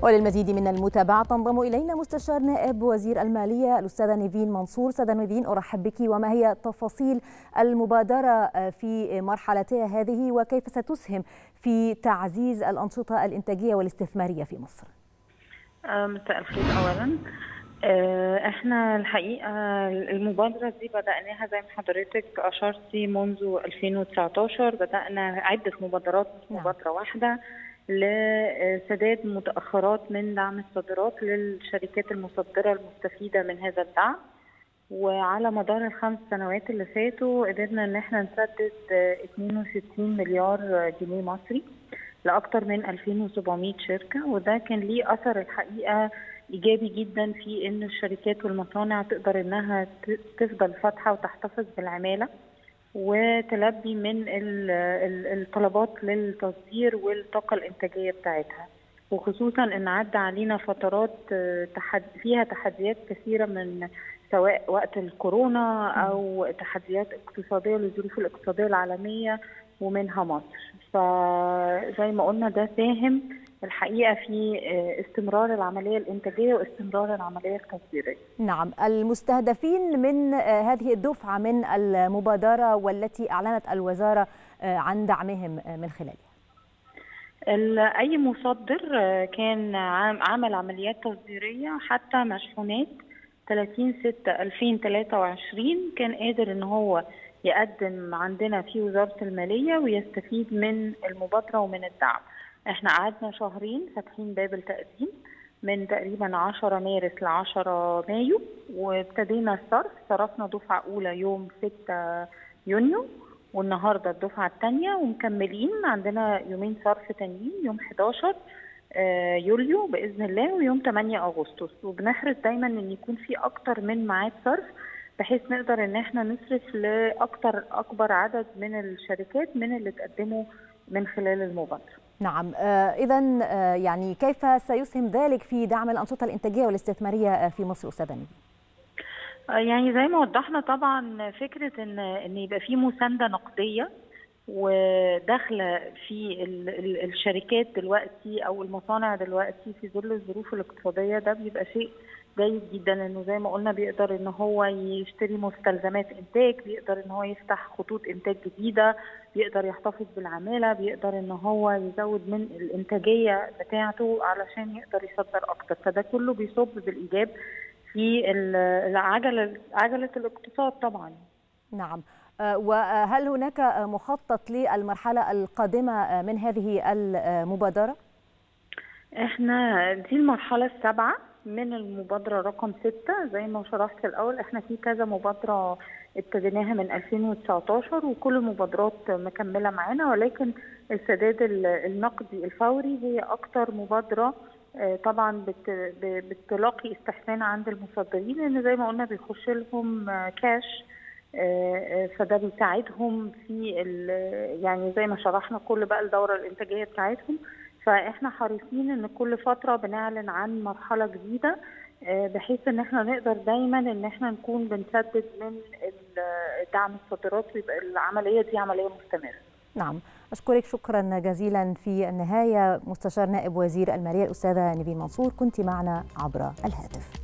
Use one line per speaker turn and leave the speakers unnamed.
وللمزيد من المتابعة تنضم إلينا مستشار نائب وزير المالية الأستاذة نيفين منصور أستاذة نيفين أرحب بك وما هي تفاصيل المبادرة في مرحلتها هذه وكيف ستسهم في تعزيز الأنشطة الإنتاجية والاستثمارية في مصر
مساء الخير أولا احنا الحقيقه المبادره دي بداناها زي ما حضرتك اشرتي منذ 2019 بدانا عده مبادرات مش مبادره واحده لسداد متاخرات من دعم الصادرات للشركات المصدره المستفيده من هذا الدعم وعلى مدار الخمس سنوات اللي فاتوا قدرنا ان احنا نسدد 62 مليار جنيه مصري لاكثر من 2700 شركه وده كان ليه اثر الحقيقه ايجابي جدا في ان الشركات والمصانع تقدر انها تفضل فاتحه وتحتفظ بالعماله وتلبي من الطلبات للتصدير والطاقه الانتاجيه بتاعتها وخصوصا ان عدى علينا فترات فيها تحديات كثيره من سواء وقت الكورونا او تحديات اقتصاديه للظروف الاقتصاديه العالميه ومنها مصر فزي ما قلنا ده ساهم الحقيقه في استمرار العمليه الانتاجيه واستمرار العمليه التصديريه.
نعم، المستهدفين من هذه الدفعه من المبادره والتي اعلنت الوزاره عن دعمهم من خلالها.
اي مصدر كان عمل عمليات تصديريه حتى مشحونات 30 6 2023 كان قادر ان هو يقدم عندنا في وزاره الماليه ويستفيد من المبادره ومن الدعم. احنا قعدنا شهرين فاتحين باب التقديم من تقريبا 10 مارس ل 10 مايو وابتدينا الصرف صرفنا دفعه اولى يوم 6 يونيو والنهارده الدفعه الثانيه ومكملين عندنا يومين صرف تانيين يوم 11 يوليو باذن الله ويوم 8 اغسطس وبنحرص دايما ان يكون في اكتر من ميعاد صرف بحيث نقدر ان احنا نصرف لاكتر اكبر عدد من الشركات من اللي تقدموا من خلال المبادره.
نعم اذا يعني كيف سيسهم ذلك في دعم الانشطه الانتاجيه والاستثماريه في مصر استاذه نيفين؟
يعني زي ما وضحنا طبعا فكره ان ان يبقى في مسانده نقديه وداخله في الشركات دلوقتي او المصانع دلوقتي في ظل الظروف الاقتصاديه ده بيبقى شيء جيد جدا انه زي ما قلنا بيقدر ان هو يشتري مستلزمات انتاج بيقدر ان هو يفتح خطوط انتاج جديده بيقدر يحتفظ بالعماله بيقدر ان هو يزود من الانتاجيه بتاعته علشان يقدر يصدر اكتر فده كله بيصب بالايجاب في العجله عجله الاقتصاد طبعا
نعم وهل هناك مخطط للمرحله القادمه من هذه المبادره
احنا دي المرحله السابعه من المبادرة رقم ستة زي ما شرحت في الأول احنا في كذا مبادرة ابتديناها من 2019 وكل المبادرات مكملة معانا ولكن السداد النقدي الفوري هي أكتر مبادرة طبعا بتلاقي استحسان عند المصدرين لأن زي ما قلنا بيخش لهم كاش فده بيساعدهم في يعني زي ما شرحنا كل بقى الدورة الإنتاجية بتاعتهم فاحنا حريصين ان كل فتره بنعلن عن مرحله جديده بحيث ان احنا نقدر دايما ان احنا نكون بنسدد من دعم الصادرات ويبقى العمليه دي عمليه مستمره.
نعم اشكرك شكرا جزيلا في النهايه مستشار نائب وزير الماليه الاستاذه نيفين منصور كنت معنا عبر الهاتف.